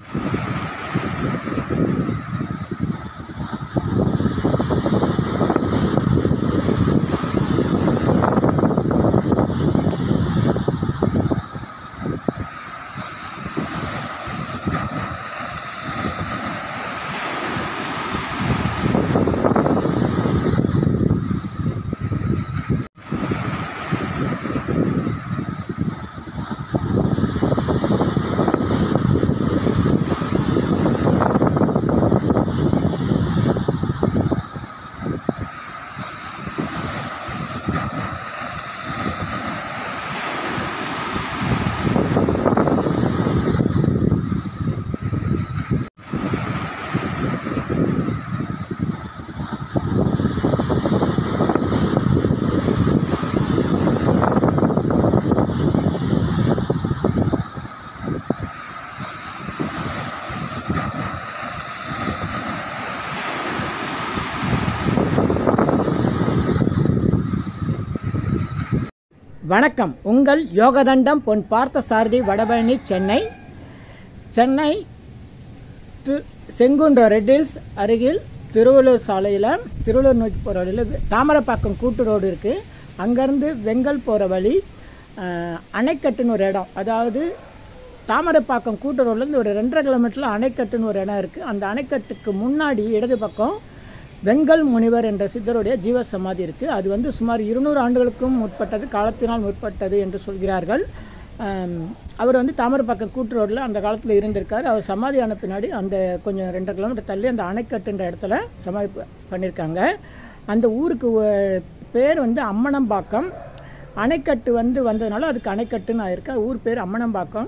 வணக்கம் உங்கள் யோகதண்டம் பொன் பார்த்த சாரதி வடபழனி சென்னை சென்னை தி- செங்குன்றம் ரெட்டில்ஸ் அருகில் திருவள்ளூர் சாலையில் திருவள்ளூர் நோக்கி போகிற வழியில் தாமரப்பாக்கம் கூட்டு ரோடு இருக்குது அங்கேருந்து வெங்கல் போகிற வழி அஹ், அணைக்கட்டுன்னு ஒரு இடம் அதாவது தாமரப்பாக்கம் கூட்டு ரோட்லேருந்து ஒரு ரெண்டரை கிலோமீட்டரில் அணைக்கட்டுன்னு ஒரு இடம் இருக்குது அந்த அணைக்கட்டுக்கு முன்னாடி இடது பக்கம் வெங்கல் முனிவர் என்ற சித்தருடைய ஜீவ சமாதி இருக்குது அது வந்து சுமார் இருநூறு ஆண்டுகளுக்கும் முற்பட்டது காலத்தினால் முற்பட்டது என்று சொல்கிறார்கள் ஆம், அவர் வந்து தாமரப்பாக்கம் கூட்டு ரோட்டில் அந்த காலத்தில் இருந்திருக்கார் அவர் சமாதி ஆன பின்னாடி அந்த கொஞ்சம் ரெண்டரை கிலோமீட்டர் தள்ளி அந்த அணைக்கட்டுன்ற இடத்துல சமாதி ப- பண்ணியிருக்காங்க அந்த ஊருக்கு ஒ- பேர் வந்து அம்மனம்பாக்கம் அணைக்கட்டு வந்து வந்ததுனால அதுக்கு அணைக்கட்டுன்னு ஆயிருக்கு அது ஊர் பேர் அம்மனம்பாக்கம்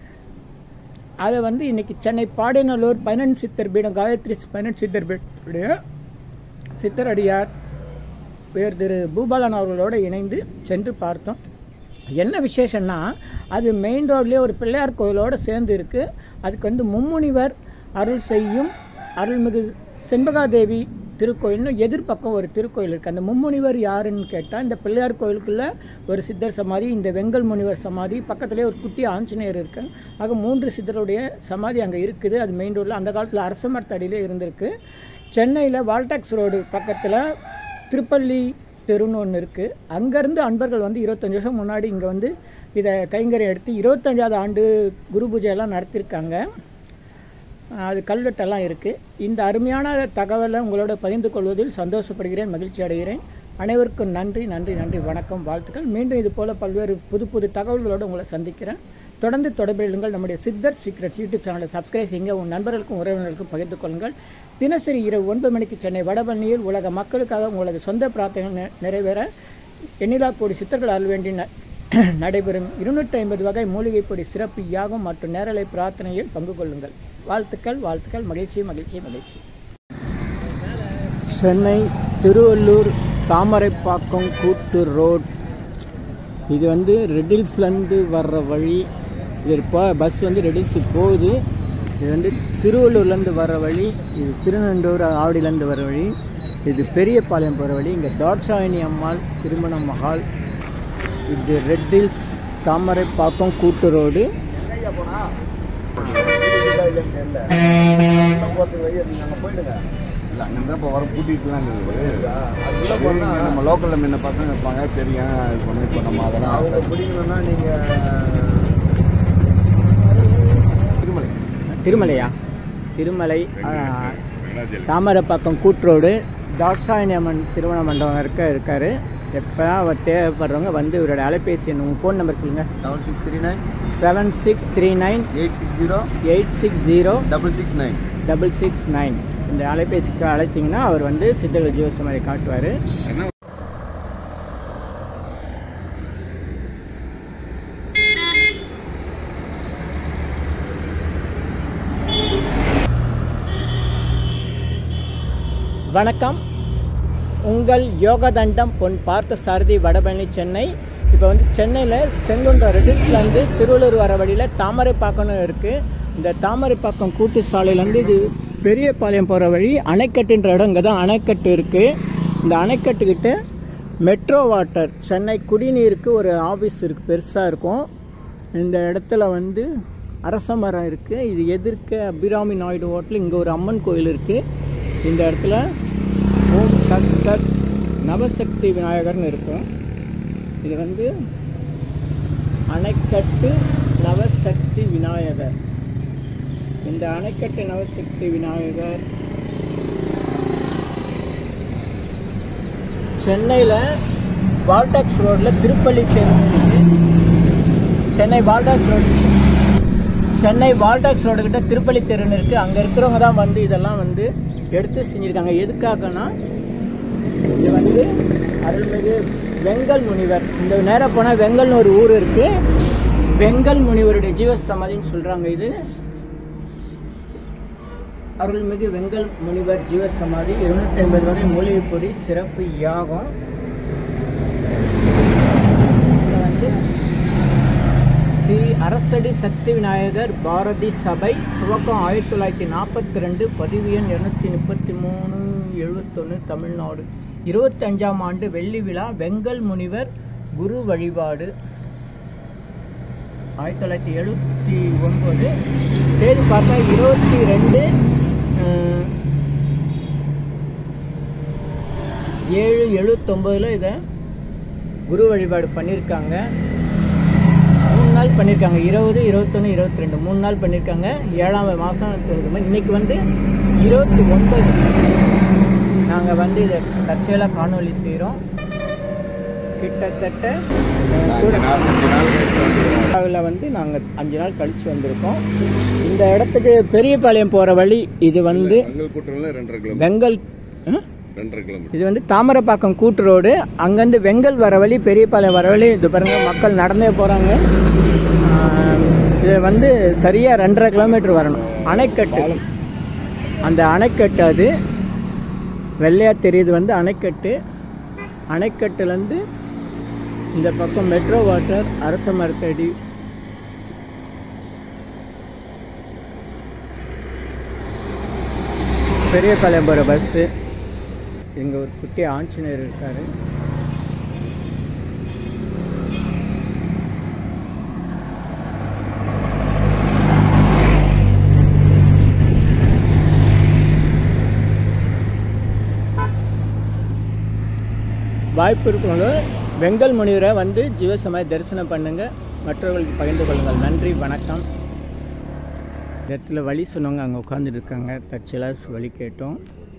அதை வந்து இன்னைக்கு சென்னை பாடியநல்லூர் பதினெண்டு சித்தர் பீடம் காயத்ரி பதினெண்டு சித்தர் பீடைய சித்தரடியார் பேர் திரு பூபாலன் அவர்களோடு இணைந்து சென்று பார்த்தோம் என்ன விசேஷம்னா அது மெயின் ரோட்லேயே ஒரு பிள்ளையார் கோயிலோடு சேர்ந்து இருக்கு அதுக்கு வந்து மும்முனிவர் அருள் செய்யும் அருள்மிகு செண்பகாதேவி திருக்கோயில்னு எதிர்பக்கம் ஒரு திருக்கோயில் இருக்குது அந்த மும்முனிவர் யாருன்னு கேட்டால் இந்த பிள்ளையார் கோயிலுக்குள்ள ஒரு சித்தர் சமாதி இந்த வெங்கல் முனிவர் சமாதி பக்கத்துலேயே ஒரு குட்டி ஆஞ்சநேயர் இருக்கு ஆக மூன்று சித்தருடைய சமாதி அங்கே இருக்குது அது மெயின் ரோட்டில் அந்த காலத்தில் அரச மரத்தடியிலே இருந்திருக்கு சென்னையில் வால்டாக்ஸ் ரோடு பக்கத்தில் திருப்பள்ளி தெருன்னு ஒன்று இருக்குது அங்கேருந்து அன்பர்கள் வந்து இருபத்தஞ்சி வருஷம் முன்னாடி இங்கே வந்து இதை கைங்கரை எடுத்து இருபத்தஞ்சாவது ஆண்டு குரு பூஜையெல்லாம் நடத்தியிருக்காங்க அஹ் அது கல்வெட்டெல்லாம் இருக்குது இந்த அருமையான தகவலை உங்களோட பகிர்ந்து கொள்வதில் சந்தோஷப்படுகிறேன் மகிழ்ச்சி அடைகிறேன் அனைவருக்கும் நன்றி நன்றி நன்றி வணக்கம் வாழ்த்துக்கள் மீண்டும் இது போல் பல்வேறு புது புது தகவல்களோடு உங்களை சந்திக்கிறேன் தொடர்ந்து தொடர்பில் நம்முடைய சித்தர் சீக்ரெட் யூடியூப் சேனலை சப்ஸ்கிரைப் செய்யுங்க உங்கள் நண்பர்களுக்கும் உறவினர்களுக்கும் பகிர்ந்து கொள்ளுங்கள் தினசரி இரவு ஒன்பது மணிக்கு சென்னை வடபழனியில் உலக மக்களுக்காக உங்களது சொந்த பிரார்த்தனைகள் நி- நிறைவேற எண்ணிலா கோடி சித்தர்கள் அருள் வேண்டி ந- நடைபெறும் இருநூற்றி ஐம்பது வகை மூலிகைப் பொடி சிறப்பு யாகம் மற்றும் நேரலை பிரார்த்தனையில் பங்கு கொள்ளுங்கள் வாழ்த்துக்கள் வாழ்த்துக்கள் மகிழ்ச்சி மகிழ்ச்சி மகிழ்ச்சி சென்னை திருவள்ளூர் தாமரைப்பாக்கம் கூட்டு ரோட் இது வந்து ரெட்டில்ஸ்லேருந்து வர்ற வழி இது இப்போ பஸ் வந்து ரெட்டில்ஸுக்கு போகுது இது வந்து திருவள்ளூர்லேருந்து வர வழி இது திருநெண்டூர் ஆவடியிலேருந்து வர வழி இது பெரியபாளையம் போகிற வழி இங்கே தாட்சாயணி அம்மாள் திருமண மஹால் இது ரெட்டில்ஸ் தாமரைப்பாக்கம் கூட்டு ரோடு இல்ல அங்கிருந்து இப்போ வர கூட்டிட்டுலாம் இருக்குது நம்ம லோக்கல்ல முன்ன பசங்க இருப்பாங்க தெரியும் இது பண்ணி இப்போ நம்ம அதெல்லாம் பிடிக்கணும்னா நீங்க திருமலை திருமலையா திருமலை ஆ, தாமரைப்பாக்கம் கூட்ரோடு தாட்சாயணி அம்மன் திருமண மண்டபம் இருக்க இருக்காரு எப்போ அவர் தேவைப்படுறவங்க வந்து இவரோட அலைபேசி எண் உங்கள் ஃபோன் நம்பர் சொல்லுங்கள் seven six three nine seven six three nine eight six zero eight six zero double six nine double six nine இந்த அலைபேசிக்கு அழைச்சிங்கன்னா அவர் வந்து சித்தர்கள் ஜீவசமாரி காட்டுவார் வணக்கம் உங்கள் யோகதண்டம் பொன் பார்த்த சாரதி வடபழனி சென்னை இப்போ வந்து சென்னையில் செங்குன்றம் ரெட்டில்ஸ்லேருந்து திருவள்ளூர் வர வழியில் தாமரைப்பாக்கம்னு இருக்குது இந்த தாமரைப்பாக்கம் கூட்டு சாலையிலேருந்து இது பெரியபாளையம் போகிற வழி அணைக்கட்டுன்ற இடம் இங்கே தான் அணைக்கட்டு இருக்குது இந்த அணைக்கட்டுக்கிட்ட மெட்ரோ வாட்டர் சென்னை குடிநீருக்கு ஒரு ஆஃபீஸ் இருக்குது பெருசாக இருக்கும் இந்த இடத்துல வந்து அரச மரம் இருக்குது இது எதிர்க்க அபிராமி நாயுடு ஹோட்டல் இங்கே ஒரு அம்மன் கோயில் இருக்குது இந்த இடத்துல ஓம் சத் சத் நவசக்தி விநாயகர்னு இருக்கும் இது வந்து அணைக்கட்டு நவசக்தி விநாயகர் இந்த அணைக்கட்டு நவசக்தி விநாயகர் சென்னையில் வால்டாக்ஸ் ரோட்டில் திருப்பள்ளி தெரு இருக்கு. சென்னை வால்டாக்ஸ் ரோடு சென்னை வால்டாக்ஸ் ரோடு கிட்ட திருப்பள்ளி தெருன்னு இருக்குது அங்கே இருக்கிறவங்க தான் வந்து இதெல்லாம் வந்து எடுத்து செஞ்சுருக்காங்க எதுக்காகனா இது வந்து அருள்மிகு வெங்கல் முனிவர் இந்த நேராக போனால் வெங்கல்னு ஒரு ஊர் இருக்குது வெங்கல் முனிவருடைய ஜீவ சமாதின்னு சொல்கிறாங்க இது அருள்மிகு வெங்கல் முனிவர் ஜீவ சமாதி இருநூத்தி ஐம்பது வரை மூலிகை பொடி சிறப்பு யாகம் இதுல வந்து ஸ்ரீ அரசடி சக்தி விநாயகர் பாரதி சபை துவக்கம் ஆயிரத்தி தொள்ளாயிரத்தி நாற்பத்தி ரெண்டு பதிவு எண் இருநூத்தி முப்பத்தி மூணு எழுபத்தொன்று தமிழ்நாடு இருபத்தஞ்சாம் ஆண்டு வெள்ளி விழா வெங்கல் முனிவர் குரு வழிபாடு ஆயிரத்தி தொள்ளாயிரத்தி எழுபத்தி ஒன்பது தேதி பார்த்தா இருபத்தி ரெண்டு அஹ், ஏழு எழுபத்தொம்போதில் இதை குரு வழிபாடு பண்ணியிருக்காங்க மூணு நாள் பண்ணியிருக்காங்க இருபது இருபத்தொன்று இருபத்தி ரெண்டு மூணு நாள் பண்ணியிருக்காங்க ஏழாம் மாதம் இன்னைக்கு வந்து இருபத்தி ஒன்பது நாங்கள் வந்து இதை தற்செயலாக காணொளி செய்கிறோம் கிட்டத்தட்ட அஹ், கூட அஞ்சு நாள் அஞ்சு நாள் கழிச்சு வந்துருவோம். அதில் வந்து நாங்கள் அஞ்சு நாள் கழிச்சு வந்திருக்கோம் இந்த இடத்துக்கு பெரியபாளையம் போகிற வழி இது வந்து வெங்கல் கூட்டம்ல ரெண்டரை கிலோமீட்டர் வெங்கல் ஆ? ரெண்டரை கிலோமீட்டர் இது வந்து தாமரைப்பாக்கம் கூட்டு ரோடு அங்கேருந்து வெங்கல் வர வழி பெரியபாளையம் வர வழி இது பாருங்க மக்கள் நடந்தே போகிறாங்க இது வந்து சரியாக ரெண்டரை கிலோமீட்டர் வரணும் அணைக்கட்டு அந்த அணைக்கட்டு அது வெள்ளையாக தெரியுது வந்து அணைக்கட்டு அணைக்கட்டுலேருந்து இந்த பக்கம் மெட்ரோ வாட்டர் அரச மரத்தடி பெரியபாளையம் போகிற பஸ்ஸு இங்கே ஒரு குட்டி ஆஞ்சநேயர் இருக்காரு வாய்ப்பு இருக்கவங்க வெங்கல் முனிவரை வந்து ஜீவசமாய் தரிசனம் பண்ணுங்க மற்றவர்களுக்கு பகிர்ந்து கொள்ளுங்கள் நன்றி வணக்கம் இந்த இடத்துல வழி சொன்னவங்க அங்கே உட்காந்துட்டு இருக்காங்க தற்செயலாக வழி கேட்டோம்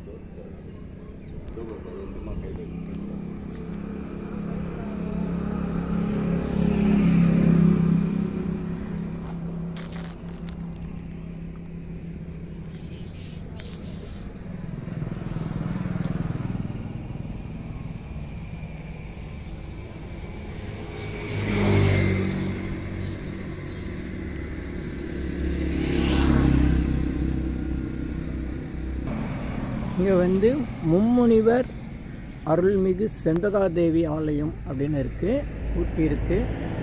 இங்கே வந்து மும்முனிவர் அருள்மிகு செண்பகாதேவி ஆலயம் அப்படின்னு இருக்கு ஊட்டி இருக்கு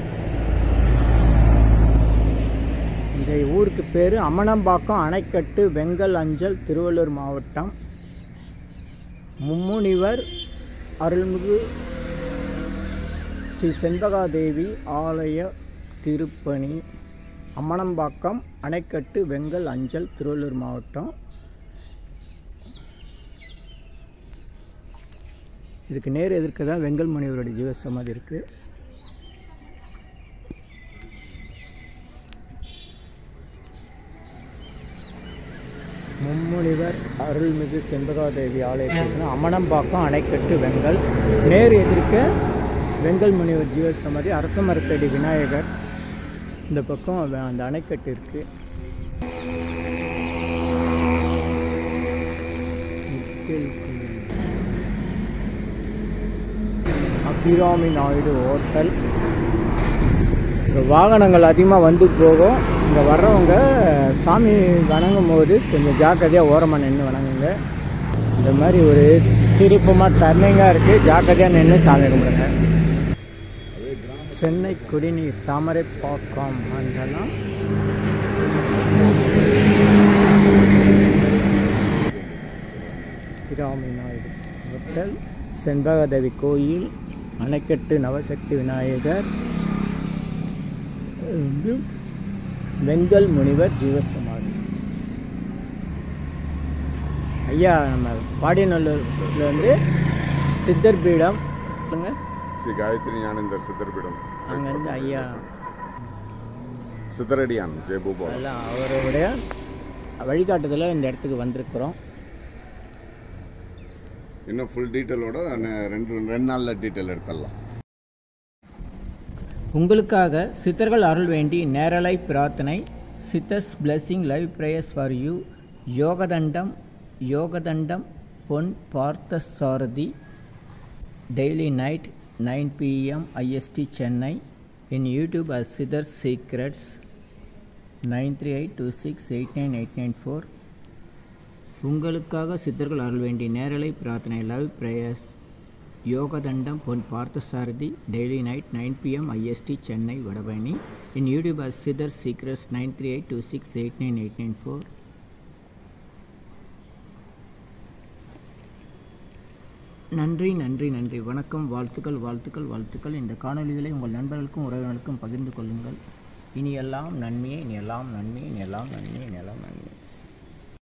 இந்த ஊருக்கு பேர் அமனம்பாக்கம் அணைக்கட்டு வெங்கல் அஞ்சல் திருவள்ளூர் மாவட்டம் மும்முனிவர் அருள்மிகு ஸ்ரீ செண்பகாதேவி ஆலய திருப்பணி அம்மனம்பாக்கம் அணைக்கட்டு வெங்கல் அஞ்சல் திருவள்ளூர் மாவட்டம் இதுக்கு நேர் எதிர்க்க தான் வெங்கல் முனிவருடைய ஜீவசமாதி இருக்கு மும்முனிவர் அருள்மிகு செண்பகாதேவி ஆலயத்தில் அமனம்பாக்கம் அணைக்கட்டு வெங்கல் நேர் எதிர்க்க வெங்கல் முனிவர் ஜீவசமாதி அரச மரத்தடி விநாயகர் இந்த பக்கம் அவ- அந்த அணைக்கட்டு இருக்கு முக்கிய கோயில். அபிராமி நாயுடு ஹோட்டல் இங்கே வாகனங்கள் அதிகமாக வந்து போகும் இங்கே வர்றவங்க சாமி வணங்கும் போது கொஞ்சம் ஜாக்கிரதையாக ஓரமாக நின்று வணங்குங்க இந்த மாதிரி ஒரு திருப்பமாக டர்னிங்காக இருக்குது ஜாக்கிரதையாக நின்று சாமி கும்பிடுங்க சென்னை குடிநீர் தாமரைப்பாக்கம் அங்கெல்லாம் அபிராமி நாயுடு ஹோட்டல் செண்பகதேவி கோயில் அணைக்கட்டு நவசக்தி விநாயகர் வந்து வெங்கல் முனிவர் ஜீவசமாதி ஐயா நம்ம பாடியநல்லூர்ல வந்து சித்தர் பீடம் சொல்லுங்க ஸ்ரீ காயத்ரி ஞானேந்தர் சித்தர்பீடம் அங்கேருந்து ஐயா சித்தரடியான் ஜெயபூபா எல்லாம் அவருடைய வழிகாட்டுதல இந்த இடத்துக்கு வந்திருக்கிறோம் இன்னும் ஃபுல் டீட்டெயிலோட ரெண்டு ரெண்டு நாளில் டீட்டெயில் எடுத்துடலாம் உங்களுக்காக சித்தர்கள் அருள் வேண்டி நேரலை பிரார்த்தனை Siddhars blessing live prayers for you Yogathandam Yogathandam Pon Parthasarathy daily night nine PM IST Chennai in YouTube as Siddhar secrets nine three eight two six eight nine eight nine four உங்களுக்காக சித்தர்கள் அருள் வேண்டி நேரலை பிரார்த்தனை love prayers Yogathandam Pon Parthasarathy daily night nine PM IST Chennai Vadapalani in YouTube as Siddhar secrets nine three eight two six eight nine eight nine four நன்றி நன்றி நன்றி வணக்கம் வாழ்த்துக்கள் வாழ்த்துக்கள் வாழ்த்துக்கள் இந்த காணொளிகளை உங்கள் நண்பர்களுக்கும் உறவினர்களுக்கும் பகிர்ந்து கொள்ளுங்கள் இனி எல்லாம் நன்மையே இனி எல்லாம் நன்மையே இனி எல்லாம் நன்மையே இனி எல்லாம் நன்மை